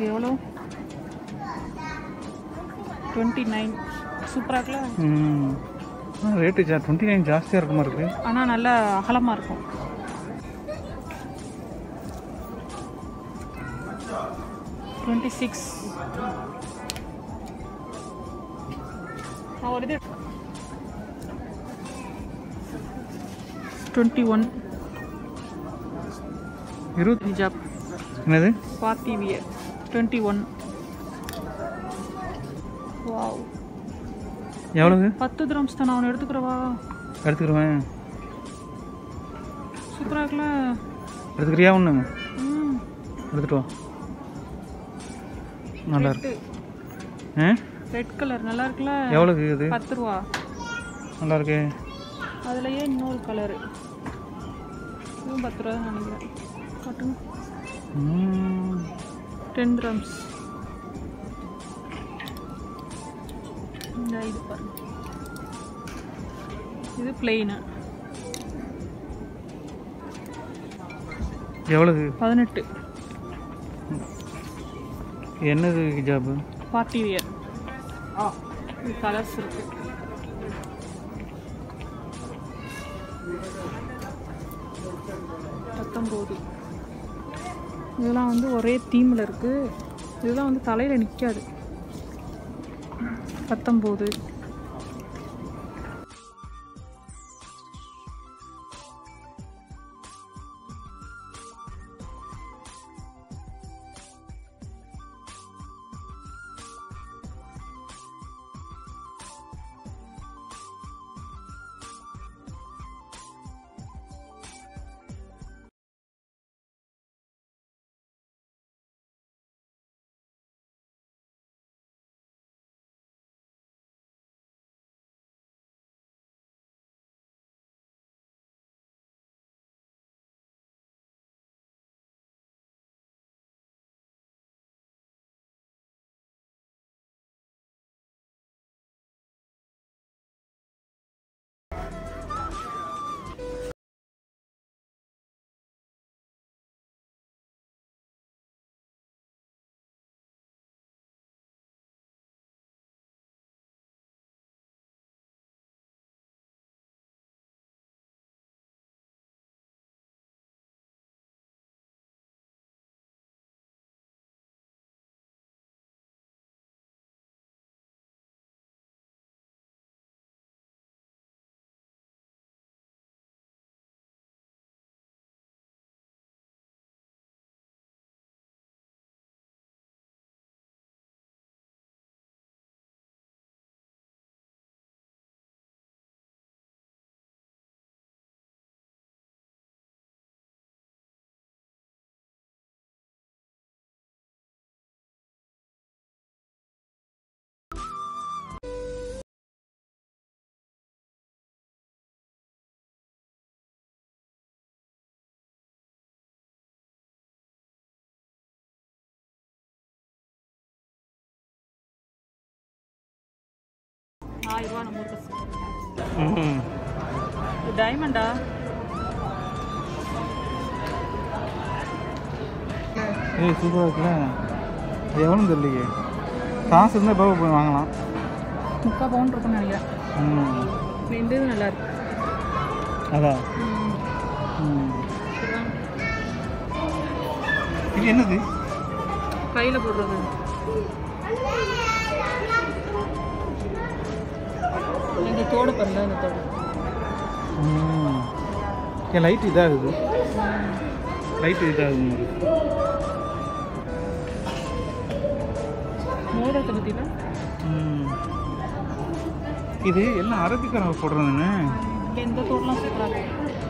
எவ்வளோ twenty nine சூப்பராக இருக்குல்ல ம் ரேட்டு ஜா டுவெண்ட்டி நைன் ஜாஸ்தியாக இருக்குமா இருக்கு ஆனால் நல்லா அகலமாக இருக்கும் டுவெண்ட்டி சிக்ஸ் ஒரு இது டுவெண்ட்டி ஒன் இருபத்தி ஹிஜாப் என்னது party wear twenty one wow எவ்வளவு பத்து கிராம்ஸ் தான் அவனை எடுத்துக்கிறவா எடுத்துக்கிறேன் சூப்பராக இருக்குல்ல எடுத்துக்கிறியா ஒன்று ம் எடுத்துட்டு வா நல்லா இருக்கு ஆ ரெட் கலர் நல்லா இருக்குல்ல எவ்வளோக்கு இது பத்து ரூபா நல்லா இருக்கே அதுலயே இன்னொரு கலரு இதுவும் பத்து ரூபா தான் நினைக்கிறேன் காட்டுங்க ம் டென் கிராம்ஸ் இந்த இது பாருங்க இது பிளெயின் எவ்வளவு பதினெட்டு என்னது ஹிஜாபு பார்ட்டி வியர் இது கலர்ஸ் இருக்கு பத்தொம்போது இதெல்லாம் வந்து ஒரே தீமில் இருக்கு இதெல்லாம் வந்து தலையில் நிற்காது பத்தொம்போது ஆயிரம் ரூபா நம்ம ஊருக்கு ம் இது டைமண்டா ஏய் சூப்பராக இருக்குல்ல அது எவ்வளோன்னு தெரியலையே காசு இருந்தால் இப்போ போய் வாங்கலாம் முக்கால் பவுன் இருக்குன்னு நினைக்கிறேன் ம் இந்த இது நல்லா இருக்கு அதான் ம். ம் சரி வாங்க. இது என்னது கையில் போடுறது இந்த தோடு பாருங்க இந்த தோடு ம் என் லைட் இதாகுது லைட் இதாகுது மாதிரி மோதிரத்தை பற்றினா ம் இது எல்லாம் அரபிக்காரங்க போடுறாங்கண்ணே இங்கே இந்த தோடெலாம் சூப்பராக இருக்கும்